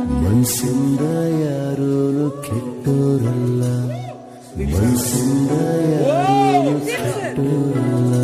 ಮನ್ಸಿಂದ ಯಾರೂ ಕೆಟ್ಟೋರಲ್ಲ ಮನ್ಸಿಂದ ಯಾರೂ ಕೆಟ್ಟೋರಲ್ಲ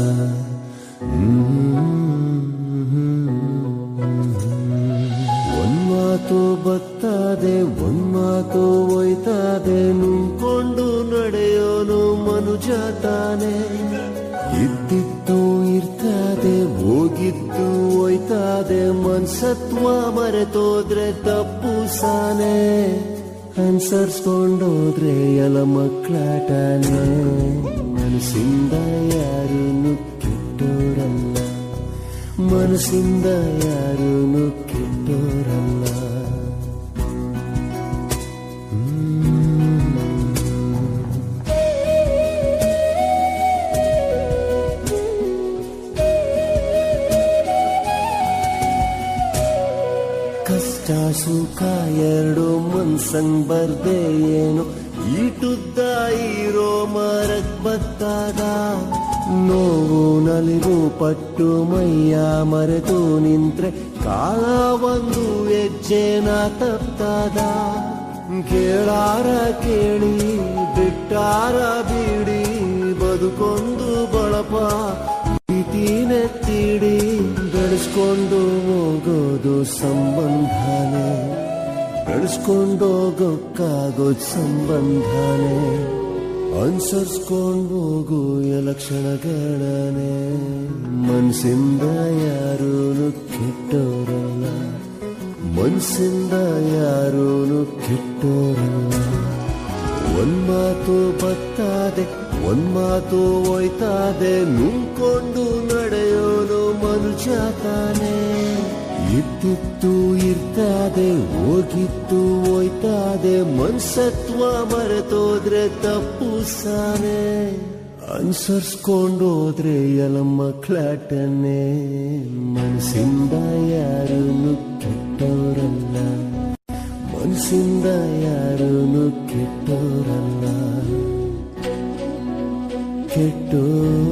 ಒಂದ್ ಮಾತು ಬತ್ತದೆ ಒಂದ್ ಮಾತು ಒಯ್ತದೆ ನುಂಕೊಂಡು ನಡೆಯೋನು ಮನುಜ ತಾನೆ ಇದ್ದಿದ್ದು ಇರ್ತದೆ ಹೋಗಿದ್ದು ಹೋಯ್ತದೆ ಮನ್ಸತ್ವ ಮರೆತೋದ್ರೆ ತಪ್ಪು ಸಾನೆ ಅನ್ಸರ್ಸ್ಕೊಂಡೋದ್ರೆ ಎಲ ಮಕ್ಕಳಾಟನೆ ಮನಸ್ಸಿಂದ ಯಾರು ಕೆಟ್ಟೋರಲ್ಲ ಮನಸ್ಸಿಂದ ಯಾರೂ ಕೆಟ್ಟೋರಲ್ಲ ಕಷ್ಟ ಸುಖ ಎರಡು ಮನ್ಸಂಗ್ ಬರ್ದೆ ಏನು ಈಟುದ್ದ ಇರೋ ಮರಕ್ ಬತ್ತಾಗ ನೋವು ನಲಿವು ಪಟ್ಟು ಮೈಯ ಮರೆತು ನಿಂತ್ರೆ ಕಾಲ ಒಂದು ಹೆಜ್ಜೆನ ತಪ್ತಾದ ಕೇಳಾರ ಕೇಳಿ ಬಿಟ್ಟಾರ ಬಿಡಿ ಬದುಕೊಂದು ಬಳಪ ಪ್ರೀತಿನೆತ್ತಿಡಿ ಬೆಳೆಸ್ಕೊಂಡು ಹೋಗೋದು ಸಂಬಂಧನೇ ಬೆಳೆಸ್ಕೊಂಡೋಗೋಕ್ಕಾಗೋ ಸಂಬಂಧನೇ ಅನ್ಸರ್ಸ್ಕೊಂಡು ಹೋಗು ಎಲಕ್ಷಣಗಳನೆ ಮನ್ಸಿಂದ ಯಾರೂ ಕೆಟ್ಟೋರಲ್ಲ ಮನ್ಸಿಂದ ಯಾರೂ ಕೆಟ್ಟೋರಲ್ಲ ಒಂದ್ ಮಾತು ಬತ್ತಾದೆ ಒಂದ್ ಮಾತು ಒಯ್ತಾದೆ ನುಂಕೊಂಡು ನಡೆಯೋನು ಮನುಷ್ಯ ತಾನೆ ಇದ್ದಿತ್ತು ಇರ್ತದೆ ಹೋಗಿತ್ತು ಹೋಯ್ತಾದೆ ಮನ್ಸತ್ವ ಮರೆತೋದ್ರೆ ತಪ್ಪು ಸಾನೆ ಅನ್ಸರ್ಸ್ಕೊಂಡೋದ್ರೆ ಎಲ ಮಕ್ಕಳಾಟನೆ ಮನಸ್ಸಿಂದ ಯಾರೂ ಕೆಟ್ಟವರಲ್ಲ ಮನಸ್ಸಿಂದ ಯಾರೂ ಕೆಟ್ಟೋರಲ್ಲ ಕೆಟ್ಟೋ